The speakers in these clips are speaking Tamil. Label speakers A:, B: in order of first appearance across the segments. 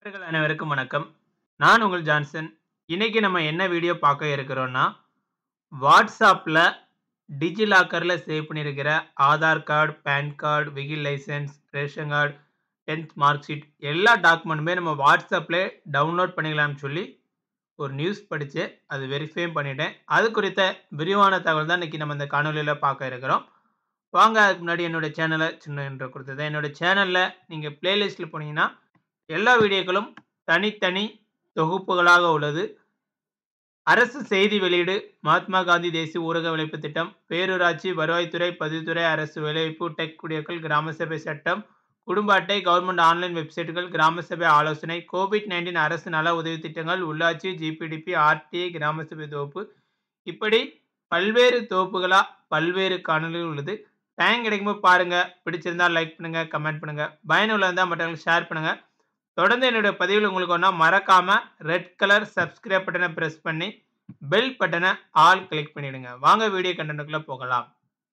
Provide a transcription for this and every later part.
A: நண்பர்கள் அனைவருக்கும் வணக்கம். நான் உங்கள் ஜான்சன். இன்னைக்கு நம்ம என்ன வீடியோ பார்க்க இருக்கிறோம்னா, WhatsAppல டிஜிலாக்கர்ல சேவ் பண்ணியிருக்கிற Aadhaar card, PAN card, vehicle licence, ration card, 10த் மார்க் ஷீட் எல்லா டாக்குமெண்ட்டுமே நம்ம WhatsAppலயே டவுன்லோட் பண்ணிக்கலாம்னு சொல்லி ஒரு நியூஸ் படிச்சு, அது வெரிஃபையும் பண்ணிட்டேன். அது குறித்த விரிவான தகவல் தான் இன்னைக்கு நம்ம இந்த காணொளியில பார்க்க இருக்கிறோம். வாங்க அதுக்கு முன்னாடி என்னோட சேனல சின்ன இன்ட்ரோ குடுத்துறேன். என்னோட சேனல்ல நீங்க பிளேலிஸ்ட்ல போனீங்கன்னா, எல்லா வீடியோக்களும் தனித்தனி தொகுப்புகளாக உள்ளது. அரசு செய்தி வெளியீடு, மகாத்மா காந்தி தேசிய ஊரக வேலைவாய்ப்பு திட்டம், பேரூராட்சி, வருவாய்த்துறை, பதிவுத்துறை, அரசு வேலைவாய்ப்பு, டெக் குடியேற்றல், கிராம சபை சட்டம், குடும்ப அட்டை, கவர்ன்மெண்ட் ஆன்லைன் வெப்சைட்டுகள், கிராம சபை ஆலோசனை, கோவிட்-19 அரசு நல உதவி திட்டங்கள், உள்ளாட்சி, ஜிபிடிபி, ஆர்டிஐ, கிராம சபை தொகுப்பு இப்படி பல்வேறு தொகுப்புகளா பல்வேறு காணொளிகள் உள்ளது. டைம் கிடைக்கும்போது பாருங்க. பிடிச்சிருந்தா லைக் பண்ணுங்க, கமெண்ட் பண்ணுங்க. பயனுள்ளதா இருந்தா மற்றவங்களுக்கு ஷேர் பண்ணுங்க. தொடர்ந்து என்னுடைய பதிவுகள் உங்களுக்கு வேணும்னா மறக்காம ரெட் கலர் சப்ஸ்கிரைப் பட்டன பிரஸ் பண்ணி, பெல் பட்டன ஆல் கிளிக் பண்ணிடுங்க. வாங்க வீடியோ கன்டென்ட்க்குள்ள போகலாம்.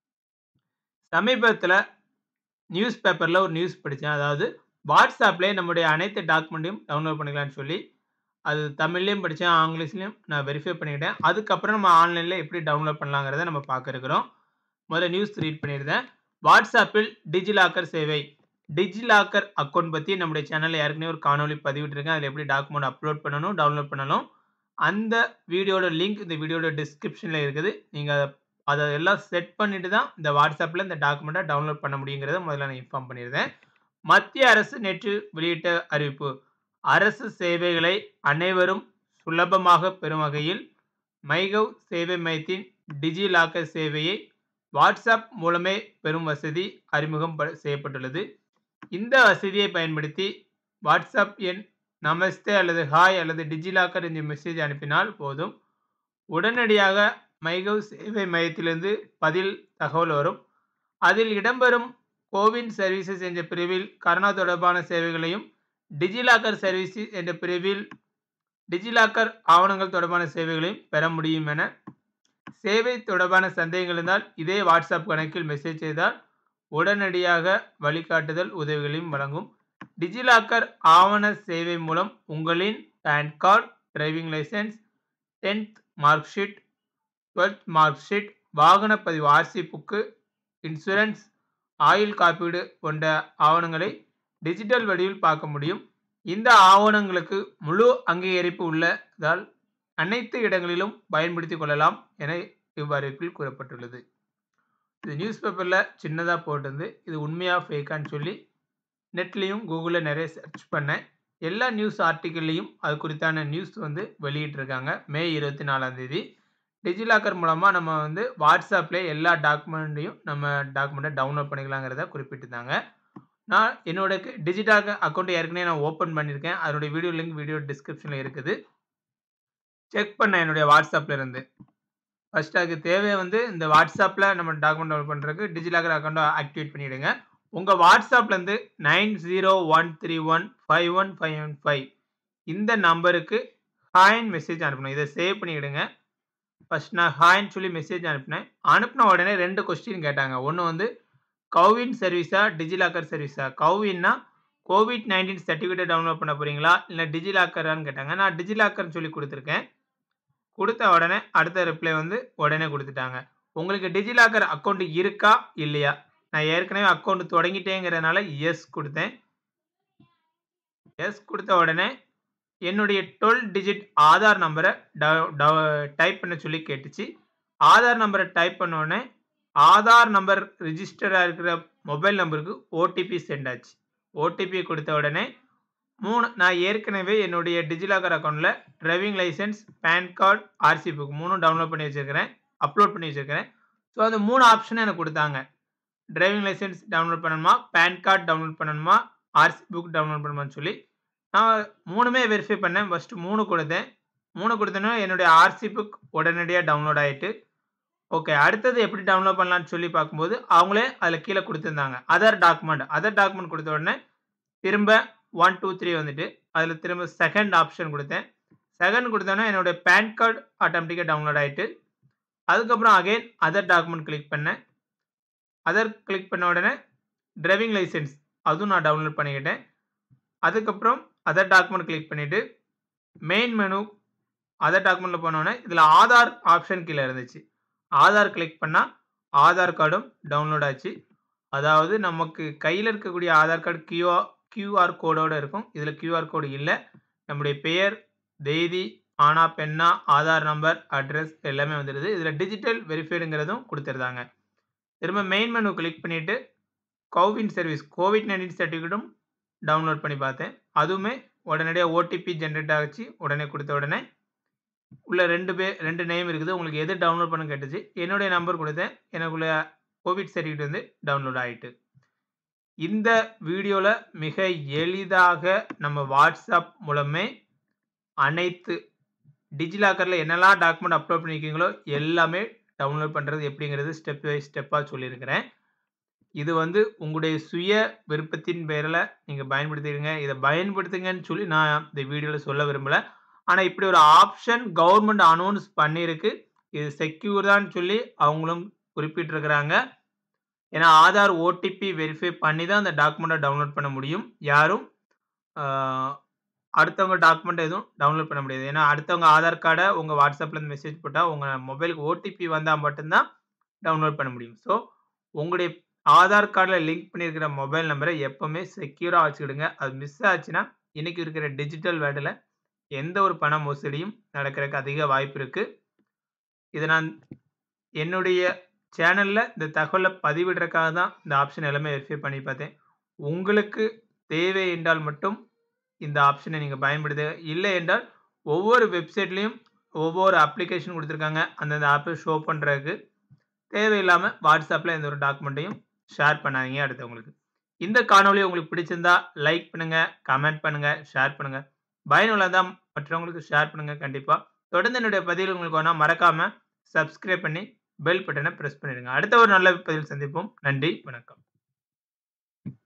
A: சமீபத்தில நியூஸ் பேப்பர்ல ஒரு நியூஸ் படிச்சேன். அதாவது WhatsAppலயே நம்முடைய அனைத்து டாக்குமெண்ட்டையும் டவுன்லோட் பண்ணிக்கலாம்னு சொல்லி, அது தமிழ்லயும் படிச்சேன், ஆங்கிலீஷ்லயும் நான் வெரிஃபை பண்ணிக்கிட்டேன். அதுக்கப்புறம் நம்ம ஆன்லைன்ல எப்படி டவுன்லோட் பண்ணலாங்கிறத நம்ம பார்க்க இருக்கிறோம். முதல்ல நியூஸ் ரீட் பண்ணியிருந்தேன். WhatsAppல் டிஜிலாக்கர் சேவை. டிஜிலாக்கர் அக்கவுண்ட் பத்தி நம்முடைய சேனல்ல ஏற்கனவே ஒரு காணொளி பதிவிட்டிருக்கேன். அதில எப்படி டாக்குமெண்ட் அப்லோட் பண்ணணும், டவுன்லோட் பண்ணணும். அந்த வீடியோட லிங்க் இந்த வீடியோட டிஸ்கிரிப்ஷன்ல இருக்குது. நீங்க அத அத எல்லாம் செட் பண்ணிட்டு தான் இந்த WhatsAppல இந்த டாக்குமெண்ட்ட டவுன்லோட் பண்ண முடியுங்கிறத முதல்ல நான் இன்ஃபார்ம் பண்ணியிருந்தேன். மத்திய அரசு நேற்று வெளியிட்ட அறிவிப்பு. அரசு சேவைகளை அனைவரும் சுலபமாக பெறும் வகையில் மைகவ் சேவை மையத்தின் டிஜிலாக்கர் சேவையை WhatsApp மூலமே பெறும் வசதி அறிமுகம் ப செய்யப்பட்டுள்ளது. இந்த வசதியை பயன்படுத்தி WhatsApp எண் நமஸ்தே அல்லது ஹாய் அல்லது டிஜிலாக்கர் என்ற மெசேஜ் அனுப்பினால் போதும். உடனடியாக மைகவ் சேவை மையத்திலிருந்து பதில் தகவல் வரும். அதில் இடம்பெறும் கோவின் சர்வீசஸ் என்ற பிரிவில் கரோனா தொடர்பான சேவைகளையும், டிஜிலாக்கர் சர்வீசஸ் என்ற பிரிவில் டிஜிலாக்கர் ஆவணங்கள் தொடர்பான சேவைகளையும் பெற முடியும் என, சேவை தொடர்பான சந்தேகங்கள் இருந்தால் இதே WhatsApp கணக்கில் மெசேஜ் செய்தால் உடனடியாக வழிகாட்டுதல் உதவிகளையும் வழங்கும். டிஜிலாக்கர் ஆவண சேவை மூலம் உங்களின் பான் கார்டு, டிரைவிங் லைசென்ஸ், 10த் மார்க் ஷீட், 12த் மார்க் ஷீட், வாகன பதிவு ஆர்சி புக்கு, இன்சூரன்ஸ், ஆயுள் காப்பீடு போன்ற ஆவணங்களை டிஜிட்டல் வடிவில் பார்க்க முடியும். இந்த ஆவணங்களுக்கு முழு அங்கீகரிப்பு உள்ளதால் அனைத்து இடங்களிலும் பயன்படுத்திக் கொள்ளலாம் என இவ்வறிவிப்பில் கூறப்பட்டுள்ளது. இது நியூஸ் பேப்பர்ல சின்னதா போட்டிருந்து, இது உண்மையா ஃபேக்கான்னு சொல்லி நெட்லயும், கூகுள்ல நிறைய சர்ச் பண்ணேன். எல்லா நியூஸ் ஆர்டிக்கிள்லயும் அது குறித்தான நியூஸ் வந்து வெளியிட்டிருக்காங்க. மே 24ஆம் தேதி. டிஜிலாக்கர் மூலமா நம்ம வந்து WhatsAppலயே எல்லா டாக்குமெண்ட்டையும் நம்ம டாக்குமெண்ட்ட டவுன்லோட் பண்ணிக்கலாங்கிறத குறிப்பிட்டிருந்தாங்க. நான் என்னோட டிஜிலாக்கர் அக்கவுண்ட் ஏற்கனவே நான் ஓப்பன் பண்ணியிருக்கேன். அதனுடைய வீடியோ லிங்க் வீடியோ டிஸ்கிரிப்ஷன்ல இருக்குது. செக் பண்ணேன் என்னுடைய WhatsAppல இருந்து. ஃபர்ஸ்ட் அதுக்கு தேவை வந்து இந்த WhatsAppல நம்ம டாக்குமெண்ட் டவுன்லோட் பண்றதுக்கு டிஜிலாக்கர் அக்கவுண்ட்ட ஆக்டிவேட் பண்ணிடுங்க. உங்க WhatsAppலருந்து 9013151515 இந்த நம்பருக்கு ஹாய்ன்னு மெசேஜ் அனுப்பணும். இத சேவ் பண்ணிக்கிடுங்க. ஃபர்ஸ்ட் நான் ஹாய்ன்னு சொல்லி மெசேஜ் அனுப்புனேன். அனுப்புன உடனே 2 கொஸ்டின் கேட்டாங்க. ஒண்ணு வந்து கவ்வின் சர்வீஸா, டிஜிலாக்கர் சர்வீஸா? கவ்வின்னா கோவிட்-19 சர்டிபிகேட் டவுன்லோட் பண்ண போறீங்களா? இல்ல டிஜிலாக்கரான்னு கேட்டாங்க. நான் டிஜிலாக்கர்ன்னு சொல்லி குடுத்துருக்கேன். குடுத்த உடனே அடுத்த ரிப்ளை வந்து உடனே குடுத்துட்டாங்க. உங்களுக்கு டிஜிலாக்கர் அக்கவுண்ட் இருக்கா? இல்லையா? நான் ஏற்கனவே அக்கவுண்ட் தொடங்கிட்டேங்கிறதுனால எஸ் குடுத்தேன். எஸ் குடுத்த உடனே என்னுடைய 12 டிஜிட் ஆதார் நம்பர டவ் டவ் டைப் பண்ண சொல்லி கேட்டுச்சு. ஆதார் நம்பர டைப் பண்ண உடனே ஆதார் நம்பர் ரிஜிஸ்டர் ஆயிருக்கிற மொபைல் நம்பருக்கு ஓடிபி சென்ட் ஆச்சு. ஓடிபி குடுத்த உடனே 3 நான் ஏற்கனவே என்னுடைய டிஜிலாக்கர் அக்கவுண்ட்ல driving licence, PAN card, RC book 3ம் டவுன்லோட் பண்ணி வச்சிருக்கிறேன். அப்லோட் பண்ணி வச்சிருக்கிறேன். ஸோ அந்த 3 ஆப்ஷனும் எனக்கு குடுத்தாங்க. டிரைவிங் லைசென்ஸ் டவுன்லோட் பண்ணணுமா? பான் கார்டு டவுன்லோட் பண்ணணுமா? ஆர்சி புக் டவுன்லோட் பண்ணணுமான்னு சொல்லி நான் 3மே வெரிஃபை பண்ணேன். ஃபர்ஸ்ட் 3 குடுத்தேன். 3 குடுத்தோனே என்னுடைய ஆர்சி புக் உடனடியா டவுன்லோட் ஆயிட்டு. ஓகே. அடுத்தது எப்படி டவுன்லோட் பண்ணலான்னு சொல்லி பார்க்கும்போது, அவங்களே அதில கீழ குடுத்திருந்தாங்க. Other document. அதர் டாக்குமெண்ட் குடுத்த உடனே திரும்ப 1, 2, 3 வந்துட்டு, அதில திரும்ப செகண்ட் ஆப்ஷன் குடுத்தேன். செகண்ட் குடுத்தோனே என்னுடைய பான் கார்டு ஆட்டோமேட்டிக்கா டவுன்லோட் ஆயிட்டு. அதுக்கப்புறம் அகைன் அதர் டாக்குமெண்ட் கிளிக் பண்ணேன். அதர் கிளிக் பண்ண உடனே டிரைவிங் லைசென்ஸ் அதுவும் நான் டவுன்லோட் பண்ணிக்கிட்டேன். அதுக்கப்புறம் அதர் டாக்குமெண்ட் கிளிக் பண்ணிட்டு மெயின் மெனு அதர் டாக்குமெண்ட்ல போனோடனே இதில் ஆதார் ஆப்ஷன் கீழே இருந்துச்சு ஆதார் கிளிக் பண்ணால் ஆதார் கார்டும் டவுன்லோட் ஆச்சு அதாவது நமக்கு கையில் இருக்கக்கூடிய ஆதார் கார்டு கியூஆர் கியூஆர் கோடோட இருக்கும் இதில் கியூஆர் கோடு இல்லை நம்முடைய பெயர் தேதி ஆனா பெண்ணா ஆதார் நம்பர் அட்ரஸ் எல்லாமே வந்துடுது இதில் டிஜிட்டல் வெரிஃபைடுங்கிறதும் கொடுத்துருந்தாங்க திரும்ப மெயின் மெனு கிளிக் பண்ணிவிட்டு கோவின் சர்வீஸ் கோவிட் நைன்டீன் சர்டிஃபிகேட்டும் டவுன்லோட் பண்ணி பார்த்தேன் அதுவுமே உடனடியாக ஓடிபி ஜென்ரேட் ஆச்சு உடனே கொடுத்த உடனே உள்ள ரெண்டு பேர் ரெண்டு நேம் இருக்குது உங்களுக்கு எது டவுன்லோட் பண்ண கேட்டுச்சு என்னுடைய நம்பர் கொடுத்தேன் எனக்குள்ள கோவிட் சர்டிஃபிகேட் வந்து டவுன்லோட் ஆகிட்டு இந்த வீடியோவில் மிக எளிதாக நம்ம வாட்ஸ்அப் மூலமே அனைத்து டிஜிலாக்கரில் என்னெல்லாம் டாக்குமெண்ட் அப்லோட் பண்ணியிருக்கீங்களோ எல்லாமே டவுன்லோட் பண்ணுறது எப்படிங்கிறது ஸ்டெப் பை ஸ்டெப்பாக சொல்லியிருக்கிறேன் இது வந்து உங்களுடைய சுய விருப்பத்தின் பேரில் நீங்கள் பயன்படுத்திடுங்க இதை பயன்படுத்துங்கன்னு சொல்லி நான் இந்த வீடியோவில் சொல்ல விரும்பலை ஆனால் இப்படி ஒரு ஆப்ஷன் கவர்மெண்ட் அனௌன்ஸ் பண்ணியிருக்கு இது செக்யூர் தான் சொல்லி அவங்களும் குறிப்பிட்டிருக்கிறாங்க ஏன்னா ஆதார் ஓடிபி வெரிஃபை பண்ணி தான் அந்த டாக்குமெண்ட்டை டவுன்லோட் பண்ண முடியும் யாரும் அடுத்தவங்க டாக்குமெண்ட் எதுவும் டவுன்லோட் பண்ண முடியாது ஏன்னா அடுத்தவங்க ஆதார் கார்டை உங்கள் வாட்ஸ்அப்பில் மெசேஜ் போட்டால் உங்கள் மொபைலுக்கு ஓடிபி வந்தால் மட்டும்தான் டவுன்லோட் பண்ண முடியும் ஸோ உங்களுடைய ஆதார் கார்டில் லிங்க் பண்ணியிருக்கிற மொபைல் நம்பரை எப்போவுமே செக்யூராக வச்சுக்கிடுங்க அது மிஸ் ஆச்சுன்னா இன்றைக்கி இருக்கிற டிஜிட்டல் வேர்ல்டில் எந்த ஒரு பண மோசடியும் நடக்கிறதுக்கு அதிக வாய்ப்பு இருக்குது இதை நான் என்னுடைய சேனலில் இந்த தகவலை பதிவிடுறதுக்காக தான் இந்த ஆப்ஷன் எல்லாமே வெரிஃபை பண்ணி பார்த்தேன் உங்களுக்கு தேவை என்றால் மட்டும் இந்த ஆப்ஷனை நீங்கள் பயன்படுத்த இல்லை என்றால் ஒவ்வொரு வெப்சைட்லேயும் ஒவ்வொரு அப்ளிகேஷன் கொடுத்துருக்காங்க அந்தந்த ஆப்பை ஷோ பண்ணுறதுக்கு தேவையில்லாமல் வாட்ஸ்அப்பில் எந்த ஒரு டாக்குமெண்ட்டையும் ஷேர் பண்ணாதீங்க அடுத்தவங்களுக்கு இந்த காணொலி உங்களுக்கு பிடிச்சிருந்தா லைக் பண்ணுங்கள் கமெண்ட் பண்ணுங்கள் ஷேர் பண்ணுங்கள் பயனுள்ளதாக மற்றவங்களுக்கு ஷேர் பண்ணுங்கள் கண்டிப்பாக தொடர்ந்து என்னுடைய பதிவில் உங்களுக்கு வேணால் மறக்காமல் சப்ஸ்கிரைப் பண்ணி பெல் பட்டனை ப்ரெஸ் பண்ணிடுங்க அடுத்த ஒரு நல்ல பதிவில் சந்திப்போம் நன்றி வணக்கம்